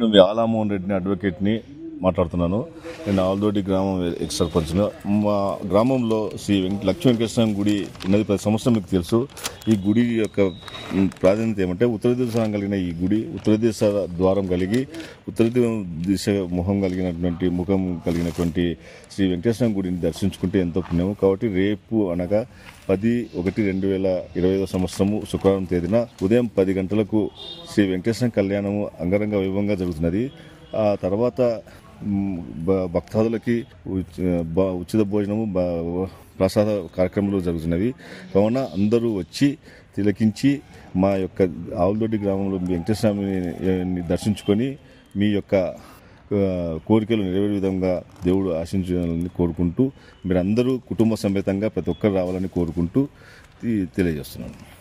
నేను ఆలామోహన్ రెడ్డిని అడ్వకేట్ని మాట్లాడుతున్నాను నేను ఆల్దోటి గ్రామం ఎక్స్ సర్పంచ్ను మా గ్రామంలో శ్రీ వెంక లక్ష్మీ వెంకటేశ్వర గుడి ఉన్నది ప్రతి సంవత్సరం మీకు తెలుసు ఈ గుడి యొక్క మ్, ప్రాధాన్యత ఏమంటే ఉత్తర దిశ కలిగిన ఈ గుడి ఉత్తర దిశ ద్వారం కలిగి ఉత్తర దిశ ముఖం కలిగినటువంటి ముఖం కలిగినటువంటి శ్రీ వెంకటేశ్వర గుడిని దర్శించుకుంటే ఎంతో పుణ్యము కాబట్టి రేపు అనగా పది ఒకటి రెండు వేల ఇరవై ఐదో సంవత్సరము శుక్రవారం తేదీన ఉదయం పది గంటలకు శ్రీ వెంకటేశ్వర కళ్యాణము అంగరంగ వైభవంగా జరుగుతున్నది ఆ తర్వాత మ్, భ- భక్తాదులకి ఉచ- బ- ఉచిత భోజనము బ- ప్రసాద కార్యక్రమాలు జరుగుతున్నవి కావున అందరూ వచ్చి తిలకించి మా యొక్క ఆవులదొడ్డి గ్రామంలో వెంకటేశ్వర స్వామిని దర్శించుకొని మీ యొక్క ఆ, కోరికలు నెరవేరే విధంగా దేవుడు ఆశించాలని కోరుకుంటూ మీరందరూ కుటుంబ సమేతంగా ప్రతి ఒక్కరు రావాలని కోరుకుంటూ ఈ- తెలియజేస్తున్నాను